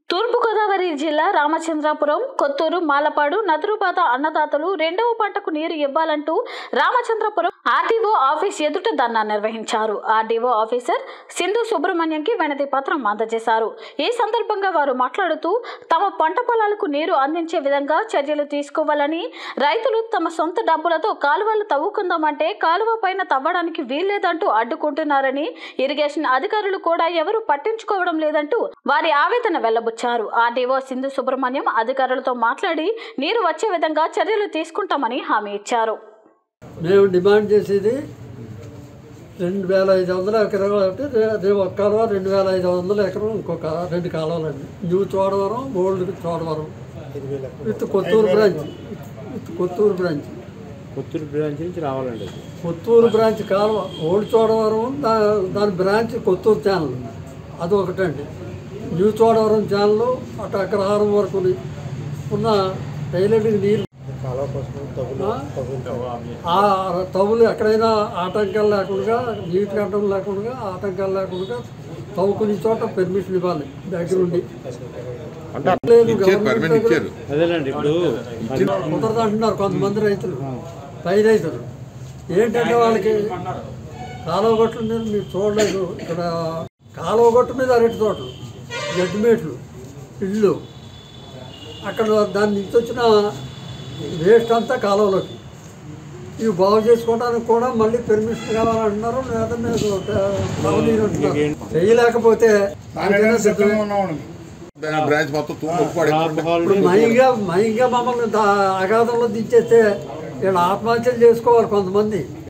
తూర్పుగోదావరి జిల్లా రామచంద్రాపురం కొత్తూరు మాలపాడు నదురుబాద అన్నదాతలు రెండవ పంటకు నీరు ఇవ్వాలంటూ రామచంద్రపురం ఆర్డీఓ ఆఫీస్ ఎదుట ధర్నా నిర్వహించారు ఆర్డీఓ ఆఫీసర్ సింధు సుబ్రహ్మణ్యంకి వినతి పత్రం అందజేశారు ఈ సందర్భంగా వారు మాట్లాడుతూ తమ పంట పొలాలకు నీరు అందించే విధంగా చర్యలు తీసుకోవాలని రైతులు తమ సొంత డబ్బులతో కాలువలు తవ్వుకుందామంటే కాలువ పైన తవ్వడానికి వీల్లేదంటూ అడ్డుకుంటున్నారని ఇరిగేషన్ అధికారులు కూడా ఎవరు పట్టించుకోవడం లేదంటూ వారి ఆవేదన వెల్లబుచ్చారు ఆర్డీఓ సింధు సుబ్రహ్మణ్యం అధికారులతో మాట్లాడి నీరు వచ్చే విధంగా చర్యలు తీసుకుంటామని హామీ ఇచ్చారు మేము డిమాండ్ చేసేది రెండు వేల ఐదు వందల ఎకరాలు అంటే రే- రేపు ఒక కాలువ రెండు వేల ఐదు వందల ఎకరం ఇంకొక రెండు కాలువలండి new Chodavaram old Chodavaram with Kotturu branch with Kotturu branch Kotturu branch నుంచి రావాలండి అది. కొత్తూరు బ్రాంచ్ కాలువ ఓల్డ్ చోడవరం దా దాని బ్రాంచ్ కొత్తూరు ఛానల్ అది ఒకటండి న్యూ చోడవరం ఛానల్ అటు అగ్రహారం వరకు ఉన్న టైలెట్కి నీళ్ళు ఆ తవ్వులు ఎక్కడైనా ఆటంకాలు లేకుండా నీటి కట్టడం లేకుండా ఆటంకాలు లేకుండా తవ్వుకునే చోట పెర్మిషన్ ఇవ్వాలి దగ్గరుండి లేదు గవర్నమెంట్ దగ్గర అదేనండి ఇప్పుడు కుదరదు అంటున్నారు కొంతమంది రైతులు పై రైతులు ఏంటంటే వాళ్ళకి కాలువ గొట్ల మీద మీరు చూడలేదు ఇక్కడ కాలువ గొట్టు మీద అరటి తోటలు గడ్డిమేట్లు ఇళ్ళు అక్కడ దాని నుంచి వచ్చిన వేస్ట్ అంతా కాలువలోకి ఇవి బాగు చేసుకోవడానికి కూడా మళ్ళీ పెర్మిషన్ కావాలంటున్నారు లేదా మీరు తాగునీరు అంటున్నారు చేయలేకపోతే దానికైనా సిద్ధమే. దాని బ్రాంచ్ మొత్తం తూము పడి ఆల్కహాల్ ఇప్పుడు మైగా మైగా మమ్మల్ని దా- అగాధంలో దించేస్తే వీళ్ళు ఆత్మహత్యలు చేసుకోవాలి కొంతమంది